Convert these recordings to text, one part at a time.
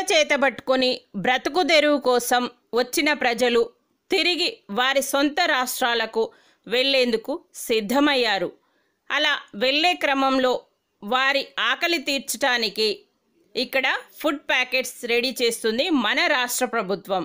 చేతబట్టుకొని బ్రతుకు తెరువు కోసం వచ్చిన ప్రజలు తిరిగి వారి సొంత రాష్ట్రాలకు వెళ్ళేందుకు సిద్ధమయ్యారు అలా వెళ్ళే క్రమంలో వారి ఆకలి తీర్చడానికి ఇక్కడ ఫుడ్ ప్యాకెట్స్ రెడీ చేస్తుంది మన రాష్ట్ర ప్రభుత్వం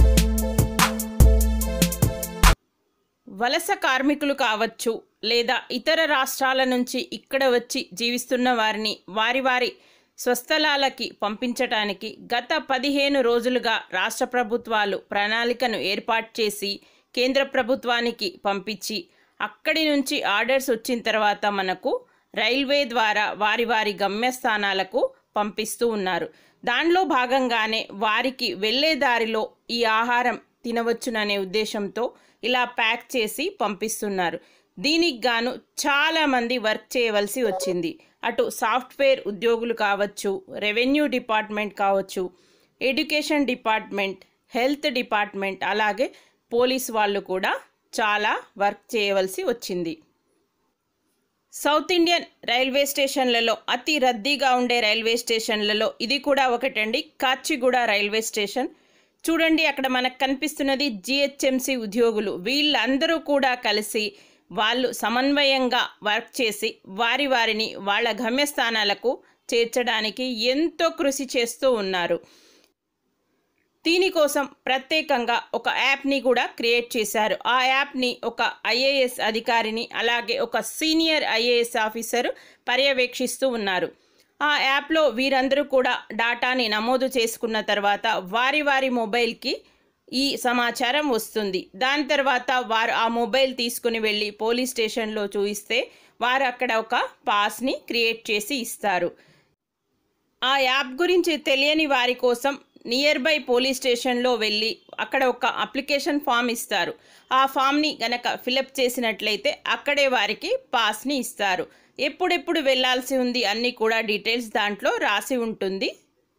వలస కార్మికులు కావచ్చు లేదా ఇతర రాష్ట్రాల నుంచి ఇక్కడ వచ్చి జీవిస్తున్న వారిని వారి వారి స్వస్థలాలకి పంపించటానికి గత పదిహేను రోజులుగా రాష్ట్ర ప్రభుత్వాలు ప్రణాళికను ఏర్పాటు చేసి కేంద్ర ప్రభుత్వానికి పంపించి అక్కడి నుంచి ఆర్డర్స్ వచ్చిన తర్వాత మనకు రైల్వే ద్వారా వారి వారి గమ్యస్థానాలకు పంపిస్తూ ఉన్నారు దానిలో భాగంగానే వారికి వెళ్ళే దారిలో ఈ ఆహారం తినవచ్చుననే ఉద్దేశంతో ఇలా ప్యాక్ చేసి పంపిస్తున్నారు దీనికి గాను చాలామంది వర్క్ చేయవలసి వచ్చింది అటు సాఫ్ట్వేర్ ఉద్యోగులు కావచ్చు రెవెన్యూ డిపార్ట్మెంట్ కావచ్చు ఎడ్యుకేషన్ డిపార్ట్మెంట్ హెల్త్ డిపార్ట్మెంట్ అలాగే పోలీస్ వాళ్ళు కూడా చాలా వర్క్ చేయవలసి వచ్చింది సౌత్ ఇండియన్ రైల్వే స్టేషన్లలో అతి రద్దీగా ఉండే రైల్వే స్టేషన్లలో ఇది కూడా ఒకటండి కాచిగూడ రైల్వే స్టేషన్ చూడండి అక్కడ మనకు కనిపిస్తున్నది జిహెచ్ఎంసి ఉద్యోగులు వీళ్ళందరూ కూడా కలిసి వాళ్ళు సమన్వయంగా వర్క్ చేసి వారి వారిని వాళ్ళ గమ్యస్థానాలకు చేర్చడానికి ఎంతో కృషి చేస్తూ ఉన్నారు దీనికోసం ప్రత్యేకంగా ఒక యాప్ని కూడా క్రియేట్ చేశారు ఆ యాప్ని ఒక ఐఏఎస్ అధికారిని అలాగే ఒక సీనియర్ ఐఏఎస్ ఆఫీసరు పర్యవేక్షిస్తూ ఉన్నారు ఆ యాప్లో వీరందరూ కూడా డాటాని నమోదు చేసుకున్న తర్వాత వారి వారి మొబైల్కి ఈ సమాచారం వస్తుంది దాని తర్వాత వారు ఆ మొబైల్ తీసుకుని వెళ్ళి పోలీస్ స్టేషన్లో చూయిస్తే వారు అక్కడ ఒక పాస్ని క్రియేట్ చేసి ఇస్తారు ఆ యాప్ గురించి తెలియని వారి కోసం నియర్ బై పోలీస్ స్టేషన్లో వెళ్ళి అక్కడ ఒక అప్లికేషన్ ఫామ్ ఇస్తారు ఆ ఫామ్ని గనక ఫిలప్ చేసినట్లయితే అక్కడే వారికి పాస్ని ఇస్తారు ఎప్పుడెప్పుడు వెళ్ళాల్సి ఉంది అన్నీ కూడా డీటెయిల్స్ దాంట్లో రాసి ఉంటుంది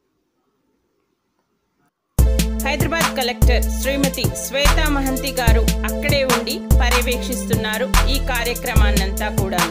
హైదరాబాద్ కలెక్టర్ శ్రీమతి శ్వేతా మహంతి గారు అక్కడే ఉండి పర్యవేక్షిస్తున్నారు ఈ కార్యక్రమాన్నంతా కూడాను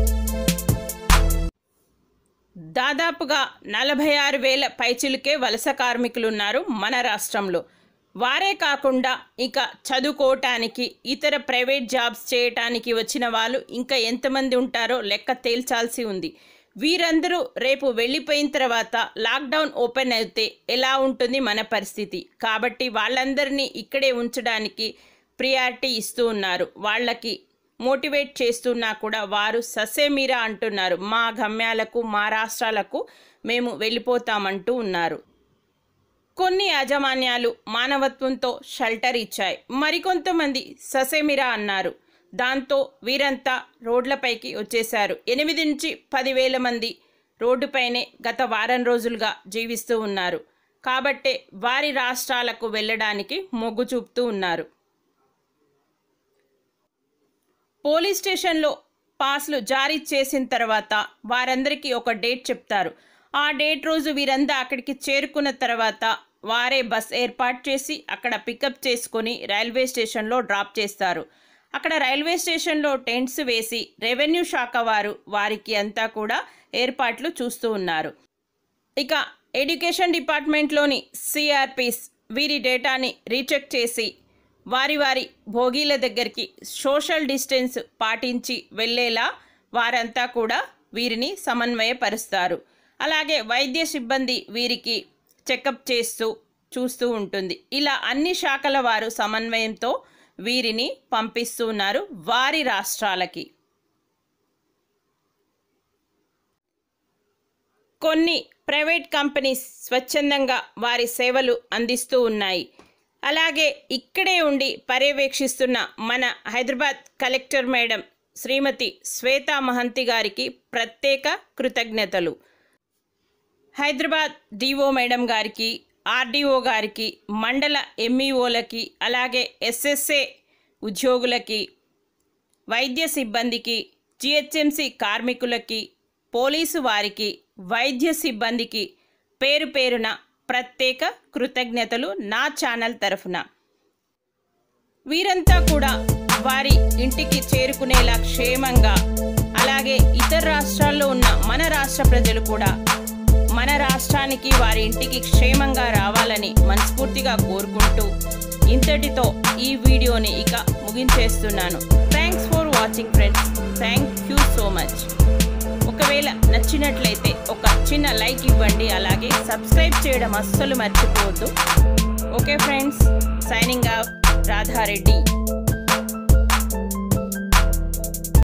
దాదాపుగా నలభై ఆరు వేల పైచిలుకే వలస కార్మికులు ఉన్నారు మన రాష్ట్రంలో వారే కాకుండా ఇక చదువుకోవటానికి ఇతర ప్రైవేట్ జాబ్స్ చేయటానికి వచ్చిన వాళ్ళు ఇంకా ఎంతమంది ఉంటారో లెక్క తేల్చాల్సి ఉంది వీరందరూ రేపు వెళ్ళిపోయిన తర్వాత లాక్డౌన్ ఓపెన్ అయితే ఎలా ఉంటుంది మన పరిస్థితి కాబట్టి వాళ్ళందరినీ ఇక్కడే ఉంచడానికి ప్రియారిటీ ఇస్తూ ఉన్నారు వాళ్ళకి మోటివేట్ చేస్తున్నా కూడా వారు ససేమీరా అంటున్నారు మా గమ్యాలకు మా రాష్ట్రాలకు మేము వెళ్ళిపోతామంటూ ఉన్నారు కొన్ని యాజమాన్యాలు మానవత్వంతో షెల్టర్ ఇచ్చాయి మరికొంతమంది ససేమిరా అన్నారు దాంతో వీరంతా రోడ్లపైకి వచ్చేశారు ఎనిమిది నుంచి పదివేల మంది రోడ్డుపైనే గత వారం రోజులుగా జీవిస్తూ ఉన్నారు కాబట్టే వారి రాష్ట్రాలకు వెళ్ళడానికి మొగ్గు చూపుతూ ఉన్నారు పోలీస్ స్టేషన్లో పాస్లు జారీ చేసిన తర్వాత వారందరికీ ఒక డేట్ చెప్తారు ఆ డేట్ రోజు వీరంతా అక్కడికి చేరుకున్న తర్వాత వారే బస్ ఏర్పాటు చేసి అక్కడ పికప్ చేసుకొని రైల్వే స్టేషన్లో డ్రాప్ చేస్తారు అక్కడ రైల్వే స్టేషన్లో టెంట్స్ వేసి రెవెన్యూ శాఖ వారు వారికి అంతా కూడా ఏర్పాట్లు చూస్తూ ఉన్నారు ఇక ఎడ్యుకేషన్ డిపార్ట్మెంట్లోని సిఆర్పిస్ వీరి డేటాని రీచెక్ చేసి వారి వారి భోగీల దగ్గరికి సోషల్ డిస్టెన్స్ పాటించి వెళ్ళేలా వారంతా కూడా వీరిని సమన్వయపరుస్తారు అలాగే వైద్య సిబ్బంది వీరికి చెకప్ చేస్తూ చూస్తూ ఉంటుంది ఇలా అన్ని శాఖల వారు సమన్వయంతో వీరిని పంపిస్తూ ఉన్నారు వారి రాష్ట్రాలకి కొన్ని ప్రైవేట్ కంపెనీస్ స్వచ్ఛందంగా వారి సేవలు అందిస్తూ ఉన్నాయి అలాగే ఇక్కడే ఉండి పర్యవేక్షిస్తున్న మన హైదరాబాద్ కలెక్టర్ మేడం శ్రీమతి శ్వేతా మహంతి గారికి ప్రత్యేక కృతజ్ఞతలు హైదరాబాద్ డిఓ మేడం గారికి ఆర్డీఓ గారికి మండల ఎంఈఓలకి అలాగే ఎస్ఎస్ఏ ఉద్యోగులకి వైద్య సిబ్బందికి జిహెచ్ఎంసి కార్మికులకి పోలీసు వారికి వైద్య సిబ్బందికి పేరు పేరున ప్రత్యేక కృతజ్ఞతలు నా ఛానల్ తరఫున వీరంతా కూడా వారి ఇంటికి చేరుకునేలా క్షేమంగా అలాగే ఇతర రాష్ట్రాల్లో ఉన్న మన రాష్ట్ర ప్రజలు కూడా మన రాష్ట్రానికి వారి ఇంటికి క్షేమంగా రావాలని మనస్ఫూర్తిగా కోరుకుంటూ ఇంతటితో ఈ వీడియోని ఇక ముగించేస్తున్నాను thanks for watching friends thank you so much ఒకవేళ నచ్చినట్లయితే ఒక చిన్న లైక్ ఇవ్వండి అలాగే సబ్స్క్రైబ్ చేయడం అస్సలు మర్చిపోవద్దు okay friends signing off Radha Reddy